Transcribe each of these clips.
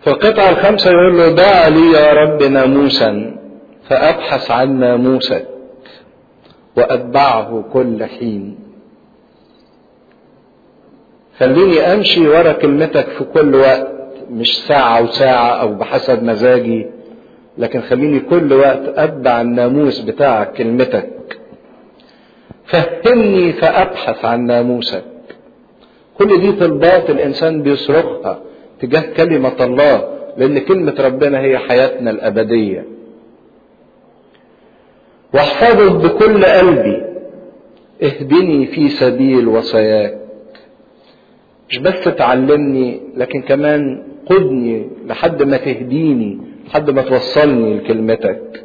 في القطعة الخامسة يقول له دع لي يا رب ناموسا فأبحث عن ناموسك وأتبعه كل حين خليني أمشي ورا كلمتك في كل وقت مش ساعة وساعة أو بحسب مزاجي لكن خليني كل وقت أتبع الناموس بتاعك كلمتك فهمني فأبحث عن ناموسك كل دي طلبات الإنسان بيصرخها تجاه كلمة الله لأن كلمة ربنا هي حياتنا الأبدية واحفظه بكل قلبي اهدني في سبيل وصاياك مش بس تعلمني لكن كمان قدني لحد ما تهديني لحد ما توصلني لكلمتك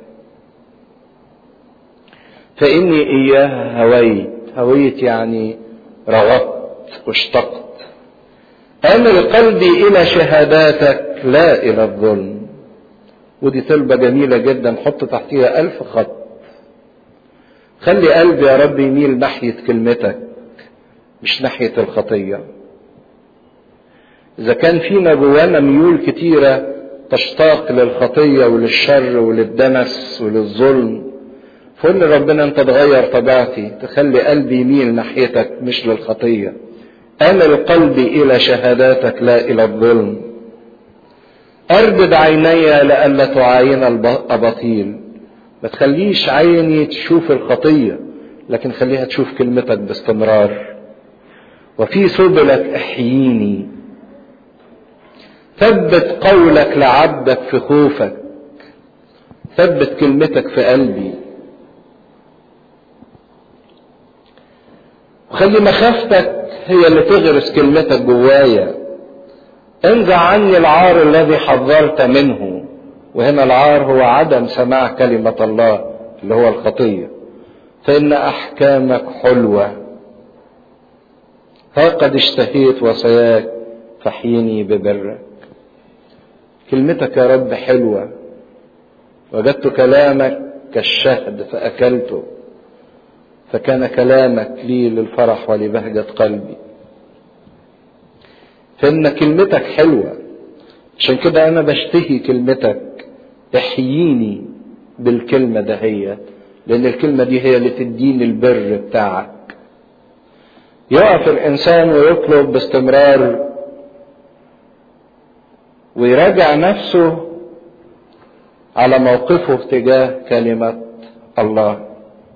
فإني إياها هويت هويت يعني رغبت واشتقت أمر قلبي إلى شهاداتك لا إلى الظلم ودي طلبة جميلة جدا حط تحتيها ألف خط خلي قلبي يا رب يميل ناحية كلمتك مش ناحية الخطية إذا كان فينا جوانا ميول كتيرة تشتاق للخطية وللشر وللدنس وللظلم فقول ربنا أنت تغير طبيعتي تخلي قلبي يميل ناحيتك مش للخطية أمل قلبي إلى شهاداتك لا إلى الظلم أردد عيني لئلا تعاين الأباطيل ما تخليش عيني تشوف الخطية لكن خليها تشوف كلمتك باستمرار وفي سبلك احييني ثبت قولك لعبدك في خوفك ثبت كلمتك في قلبي وخلي مخافتك هي اللي تغرس كلمتك جوايا انزع عني العار الذي حذرت منه وهنا العار هو عدم سماع كلمة الله اللي هو الخطية فإن أحكامك حلوة ها قد اشتهيت وصاياك فاحيني ببرك كلمتك يا رب حلوة وجدت كلامك كالشهد فأكلته فكان كلامك لي للفرح ولبهجة قلبي فإن كلمتك حلوة عشان كده أنا بشتهي كلمتك احييني بالكلمة دهيت لأن الكلمة دي هي اللي تديني البر بتاعك يقف الإنسان ويطلب باستمرار ويراجع نفسه على موقفه تجاه كلمة الله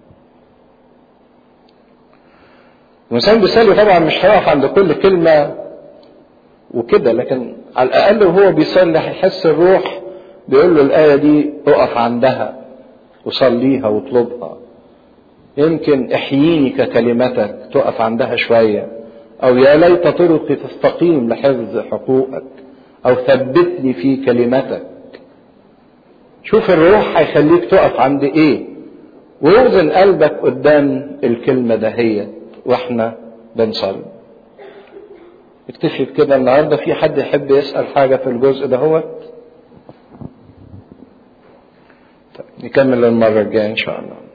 الإنسان بيصلي طبعا مش هيقف عند كل كلمة وكده لكن على الأقل وهو بيصلي هيحس الروح بيقول له الآية دي اقف عندها وصليها واطلبها يمكن احييني ككلمتك تقف عندها شوية أو يا ليت طرقي تستقيم لحفظ حقوقك أو ثبتني في كلمتك شوف الروح هيخليك تقف عند ايه ويوزن قلبك قدام الكلمة دهيت واحنا بنصلي اكتفي بكده النهارده في حد يحب يسأل حاجة في الجزء دهوت طيب نكمل المرة الجاية إن شاء الله